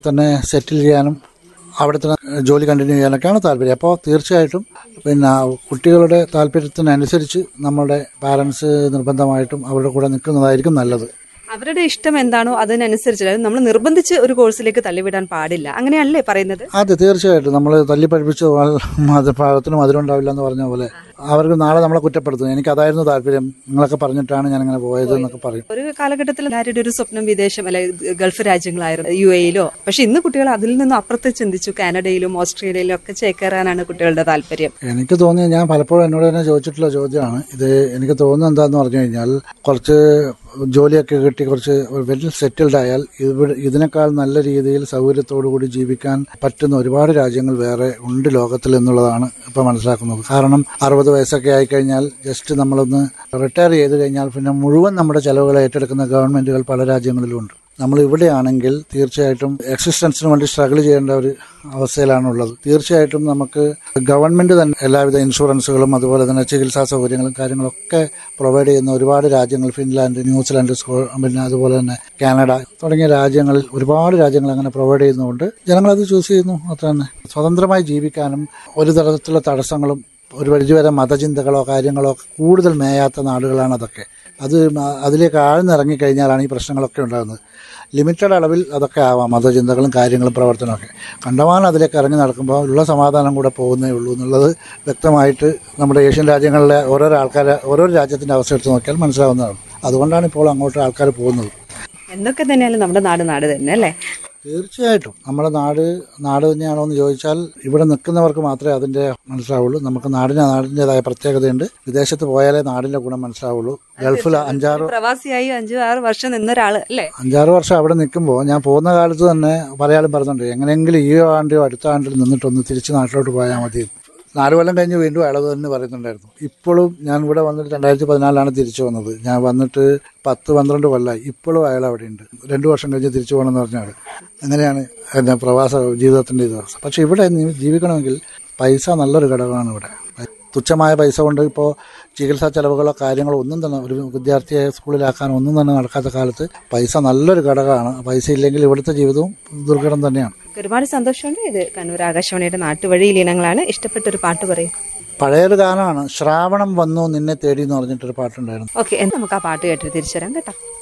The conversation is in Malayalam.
തന്നെ സെറ്റിൽ ചെയ്യാനും അവിടെ തന്നെ ജോലി കണ്ടിന്യൂ ചെയ്യാനൊക്കെയാണ് താല്പര്യം അപ്പോൾ തീർച്ചയായിട്ടും പിന്നെ കുട്ടികളുടെ താല്പര്യത്തിനനുസരിച്ച് നമ്മുടെ പാരൻസ് നിർബന്ധമായിട്ടും അവരുടെ കൂടെ നിൽക്കുന്നതായിരിക്കും നല്ലത് അവരുടെ ഇഷ്ടം എന്താണോ അതിനനുസരിച്ച് അതായത് നമ്മൾ നിർബന്ധിച്ച് ഒരു കോഴ്സിലേക്ക് തള്ളിവിടാൻ പാടില്ല അങ്ങനെയല്ലേ പറയുന്നത് അതെ തീർച്ചയായിട്ടും നമ്മൾ തല്ലി പഠിപ്പിച്ച് മതപാഠത്തിനും മധുരം ഉണ്ടാവില്ല എന്ന് പറഞ്ഞ പോലെ അവർക്ക് നാളെ നമ്മളെ കുറ്റപ്പെടുത്തും എനിക്ക് അതായിരുന്നു താല്പര്യം നിങ്ങളൊക്കെ പറഞ്ഞിട്ടാണ് ഞാൻ അങ്ങനെ പോയത് എന്നൊക്കെ പറയും ഒരു കാലഘട്ടത്തിൽ എല്ലാവരുടെ ഒരു സ്വപ്നം വിദേശം അല്ലെ ഗൾഫ് രാജ്യങ്ങളായിരുന്നു യു എയിലോ പക്ഷെ ഇന്ന് കുട്ടികൾ അതിൽ നിന്നും അപ്പുറത്ത് ചിന്തിച്ചു കാനഡയിലും ഓസ്ട്രേലിയയിലും ഒക്കെ ചേക്കേറാനാണ് കുട്ടികളുടെ താല്പര്യം എനിക്ക് തോന്നിയ ഞാൻ പലപ്പോഴും എന്നോട് തന്നെ ചോദിച്ചിട്ടുള്ള ചോദ്യമാണ് ഇത് എനിക്ക് തോന്നുന്നത് എന്താന്ന് പറഞ്ഞു കഴിഞ്ഞാൽ കുറച്ച് ജോലിയൊക്കെ കിട്ടി കുറച്ച് വെൽ സെറ്റിൽഡ് ആയാൽ ഇവിടെ ഇതിനേക്കാൾ നല്ല രീതിയിൽ സൗകര്യത്തോടു കൂടി ജീവിക്കാൻ പറ്റുന്ന ഒരുപാട് രാജ്യങ്ങൾ വേറെ ഉണ്ട് ലോകത്തിൽ എന്നുള്ളതാണ് ഇപ്പൊ മനസ്സിലാക്കുന്നത് കാരണം അറുപത് വയസ്സൊക്കെ ആയിക്കഴിഞ്ഞാൽ ജസ്റ്റ് നമ്മളൊന്ന് റിട്ടയർ ചെയ്ത് കഴിഞ്ഞാൽ പിന്നെ മുഴുവൻ നമ്മുടെ ചെലവുകൾ ഏറ്റെടുക്കുന്ന ഗവൺമെന്റുകൾ പല രാജ്യങ്ങളിലും ഉണ്ട് നമ്മൾ ഇവിടെയാണെങ്കിൽ തീർച്ചയായിട്ടും എക്സിസ്റ്റൻസിന് വേണ്ടി സ്ട്രഗിൾ ചെയ്യേണ്ട ഒരു അവസ്ഥയിലാണുള്ളത് തീർച്ചയായിട്ടും നമുക്ക് ഗവൺമെന്റ് തന്നെ എല്ലാവിധ ഇൻഷുറൻസുകളും അതുപോലെ തന്നെ ചികിത്സാ സൗകര്യങ്ങളും കാര്യങ്ങളൊക്കെ പ്രൊവൈഡ് ചെയ്യുന്ന ഒരുപാട് രാജ്യങ്ങൾ ഫിൻലാൻഡ് ന്യൂസിലാൻഡ് സ്കോ പിന്നെ അതുപോലെ തന്നെ കാനഡ തുടങ്ങിയ രാജ്യങ്ങളിൽ ഒരുപാട് രാജ്യങ്ങൾ അങ്ങനെ പ്രൊവൈഡ് ചെയ്യുന്നതുകൊണ്ട് ജനങ്ങളത് ചൂസ് ചെയ്യുന്നു അത്ര തന്നെ സ്വതന്ത്രമായി ജീവിക്കാനും ഒരു തരത്തിലുള്ള തടസ്സങ്ങളും ഒരു പരിധിവരെ മതചിന്തകളോ കാര്യങ്ങളോ കൂടുതൽ മേയാത്ത നാടുകളാണ് അതൊക്കെ അത് മ- അതിലേക്ക് ആഴ്ന്നിറങ്ങിക്കഴിഞ്ഞാലാണ് ഈ പ്രശ്നങ്ങളൊക്കെ ഉണ്ടാകുന്നത് ലിമിറ്റഡ് അളവിൽ അതൊക്കെ ആവാം മതചിന്തകളും കാര്യങ്ങളും പ്രവർത്തനമൊക്കെ കണ്ടമാനം അതിലേക്ക് ഇറങ്ങി നടക്കുമ്പോൾ ഉള്ള സമാധാനം കൂടെ പോകുന്നേ ഉള്ളൂ എന്നുള്ളത് വ്യക്തമായിട്ട് നമ്മുടെ ഏഷ്യൻ രാജ്യങ്ങളിലെ ഓരോരോ ആൾക്കാരെ ഓരോ രാജ്യത്തിൻ്റെ അവസ്ഥ എടുത്ത് നോക്കിയാൽ മനസ്സിലാവുന്നതാണ് അതുകൊണ്ടാണ് ഇപ്പോൾ അങ്ങോട്ട് ആൾക്കാർ പോകുന്നത് എന്തൊക്കെ തന്നെയാലും നമ്മുടെ നാട് നാട് തന്നെ അല്ലേ തീർച്ചയായിട്ടും നമ്മുടെ നാട് നാട് തന്നെയാണോ എന്ന് ചോദിച്ചാൽ ഇവിടെ നിൽക്കുന്നവർക്ക് മാത്രമേ അതിന്റെ മനസ്സിലാവുള്ളൂ നമുക്ക് നാടിന് നാടിൻ്റെതായ പ്രത്യേകതയുണ്ട് വിദേശത്ത് പോയാലേ നാടിന്റെ ഗുണം മനസ്സിലാവുള്ളൂ ഗൾഫിൽ അഞ്ചാറ് പ്രവാസിയായി അഞ്ചു ആറ് വർഷം നിന്ന ഒരാള് അല്ലേ അഞ്ചാറ് വർഷം അവിടെ നിൽക്കുമ്പോൾ ഞാൻ പോകുന്ന കാലത്ത് തന്നെ പലയാളും പറഞ്ഞിട്ടുണ്ട് എങ്ങനെയെങ്കിലും ഈ ആണ്ടിയോ അടുത്ത ആണ്ടിൽ നിന്നിട്ടൊന്ന് തിരിച്ച് നാട്ടിലോട്ട് പോയാൽ മതി നാല് കൊല്ലം കഴിഞ്ഞ് വീണ്ടും അയാൾ തന്നെ പറയുന്നുണ്ടായിരുന്നു ഇപ്പോഴും ഞാൻ ഇവിടെ വന്നിട്ട് രണ്ടായിരത്തി പതിനാലിലാണ് തിരിച്ചു വന്നത് ഞാൻ വന്നിട്ട് പത്ത് പന്ത്രണ്ട് കൊല്ലമായി ഇപ്പോഴും അയാൾ അവിടെ ഉണ്ട് രണ്ടു വർഷം കഴിഞ്ഞ് തിരിച്ചു പോകണമെന്ന് പറഞ്ഞാൽ അങ്ങനെയാണ് എൻ്റെ പ്രവാസ ജീവിതത്തിൻ്റെ ഇത് പക്ഷെ ഇവിടെ നീ ജീവിക്കണമെങ്കിൽ പൈസ നല്ലൊരു ഘടകമാണ് ഇവിടെ തുച്ഛമായ പൈസ കൊണ്ട് ഇപ്പോൾ ചികിത്സാ ചെലവുകളോ കാര്യങ്ങളോ ഒന്നും തന്നെ ഒരു വിദ്യാർത്ഥിയെ സ്കൂളിലാക്കാൻ ഒന്നും തന്നെ നടക്കാത്ത കാലത്ത് പൈസ നല്ലൊരു ഘടകമാണ് പൈസ ഇല്ലെങ്കിൽ ഇവിടുത്തെ ജീവിതവും ദുർഘടം തന്നെയാണ് ഒരുപാട് സന്തോഷമുണ്ട് ഇത് കണ്ണൂർ ആകാശവാണിയുടെ നാട്ടുവഴിയിൽ ഇനങ്ങളാണ് ഇഷ്ടപ്പെട്ട ഒരു പാട്ട് പറയും പഴയൊരു ഗാനമാണ് ശ്രാവണം വന്നു നിന്നെ തേടി എന്ന് പറഞ്ഞിട്ടൊരു പാട്ടുണ്ടായിരുന്നു ഓക്കെ നമുക്ക് ആ പാട്ട് കേട്ടിട്ട് തിരിച്ചു വരാം കേട്ടോ